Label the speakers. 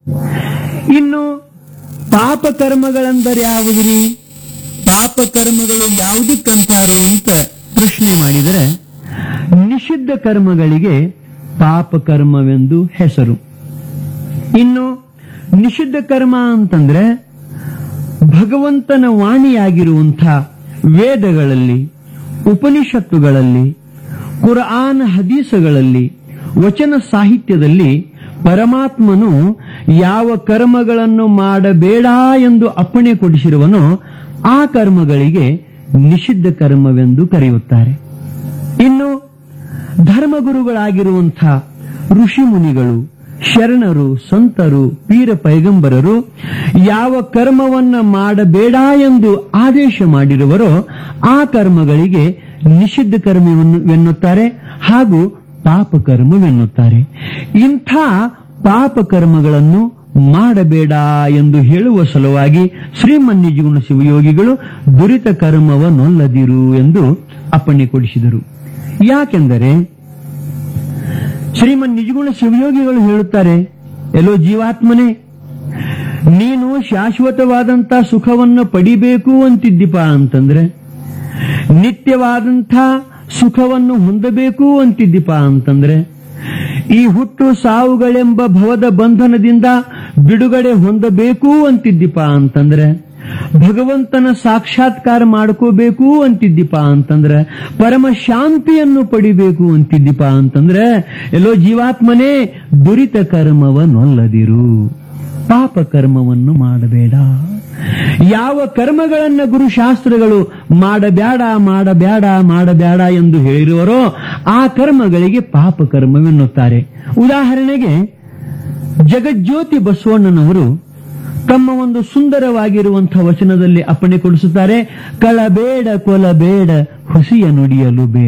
Speaker 1: ಇನ್ನು ಪಾಪ ಕರ್ಮಗಳೆಂದರೆ ಯಾವುದ್ರಿ ಪಾಪ ಕರ್ಮಗಳು ಯಾವುದಕ್ಕಂತಾರೆ ಅಂತ ಪ್ರಶ್ನೆ ಮಾಡಿದರೆ ನಿಷಿದ್ಧ ಕರ್ಮಗಳಿಗೆ ಪಾಪ ಕರ್ಮವೆಂದು ಹೆಸರು ಇನ್ನು ನಿಷಿದ್ಧ ಕರ್ಮ ಅಂತಂದ್ರೆ ಭಗವಂತನ ವಾಣಿಯಾಗಿರುವಂಥ ವೇದಗಳಲ್ಲಿ ಉಪನಿಷತ್ತುಗಳಲ್ಲಿ ಕುರ್ಆನ್ ಹದೀಸಗಳಲ್ಲಿ ವಚನ ಸಾಹಿತ್ಯದಲ್ಲಿ ಪರಮಾತ್ಮನು ಯಾವ ಕರ್ಮಗಳನ್ನು ಮಾಡಬೇಡ ಎಂದು ಅಪ್ಪಣೆ ಕೊಡಿಸಿರುವನೋ ಆ ಕರ್ಮಗಳಿಗೆ ನಿಷಿದ್ಧ ಕರ್ಮವೆಂದು ಕರೆಯುತ್ತಾರೆ ಇನ್ನು ಧರ್ಮಗುರುಗಳಾಗಿರುವಂಥ ಋಷಿ ಮುನಿಗಳು ಶರಣರು ಸಂತರು ಪೀರ ಪೈಗಂಬರರು ಯಾವ ಕರ್ಮವನ್ನ ಮಾಡಬೇಡ ಎಂದು ಆದೇಶ ಮಾಡಿರುವರೋ ಆ ಕರ್ಮಗಳಿಗೆ ನಿಷಿದ್ಧ ಕರ್ಮವೆನ್ನುತ್ತಾರೆ ಹಾಗೂ ಪಾಪ ಕರ್ಮವೆನ್ನುತ್ತಾರೆ ಇಂಥ ಪಾಪ ಕರ್ಮಗಳನ್ನು ಮಾಡಬೇಡ ಎಂದು ಹೇಳುವ ಸಲುವಾಗಿ ಶ್ರೀಮನ್ನಿಜುಗುಣ ಶಿವಯೋಗಿಗಳು ದುರಿತ ಕರ್ಮವನ್ನೊಲ್ಲದಿರು ಎಂದು ಅಪ್ಪಣೆ ಕೊಡಿಸಿದರು ಯಾಕೆಂದರೆ ಶ್ರೀಮನ್ ನಿಜಗುಣ ಶಿವಯೋಗಿಗಳು ಹೇಳುತ್ತಾರೆ ಎಲ್ಲೋ ಜೀವಾತ್ಮನೇ ನೀನು ಶಾಶ್ವತವಾದಂತ ಸುಖವನ್ನು ಪಡಿಬೇಕು ಅಂತಿದ್ದೀಪ ಅಂತಂದ್ರೆ ನಿತ್ಯವಾದಂಥ ಸುಖವನ್ನು ಹೊಂದಬೇಕು ಅಂತಿದ್ದೀಪ ಅಂತಂದ್ರೆ ಈ ಹುಟ್ಟು ಸಾವುಗಳೆಂಬ ಭವದ ಬಂಧನದಿಂದ ಬಿಡುಗಡೆ ಹೊಂದಬೇಕು ಅಂತಿದ್ದೀಪ ಅಂತಂದ್ರೆ ಭಗವಂತನ ಸಾಕ್ಷಾತ್ಕಾರ ಮಾಡ್ಕೋಬೇಕು ಅಂತಿದ್ದೀಪ ಅಂತಂದ್ರೆ ಪರಮ ಶಾಂತಿಯನ್ನು ಪಡಿಬೇಕು ಅಂತಿದ್ದೀಪ ಅಂತಂದ್ರೆ ಎಲ್ಲೋ ಜೀವಾತ್ಮನೇ ದುರಿತ ಕರ್ಮವನ್ನೊಲ್ಲದಿರು ಪಾಪ ಕರ್ಮವನ್ನು ಮಾಡಬೇಡ ಯಾವ ಕರ್ಮಗಳನ್ನ ಗುರುಶಾಸ್ತ್ರಗಳು ಮಾಡಬೇಡ ಮಾಡಬೇಡ ಮಾಡಬೇಡ ಎಂದು ಹೇಳಿರುವರೋ ಆ ಕರ್ಮಗಳಿಗೆ ಪಾಪ ಕರ್ಮವೆನ್ನುತ್ತಾರೆ ಉದಾಹರಣೆಗೆ ಜಗಜ್ಯೋತಿ ಬಸವಣ್ಣನವರು ತಮ್ಮ ಒಂದು ಸುಂದರವಾಗಿರುವಂತಹ ವಚನದಲ್ಲಿ ಅಪ್ಪಣೆ ಕೊಡಿಸುತ್ತಾರೆ ಕಳಬೇಡ ಕೊಲಬೇಡ ಹುಸಿಯ ನುಡಿಯಲು ಬೇಡ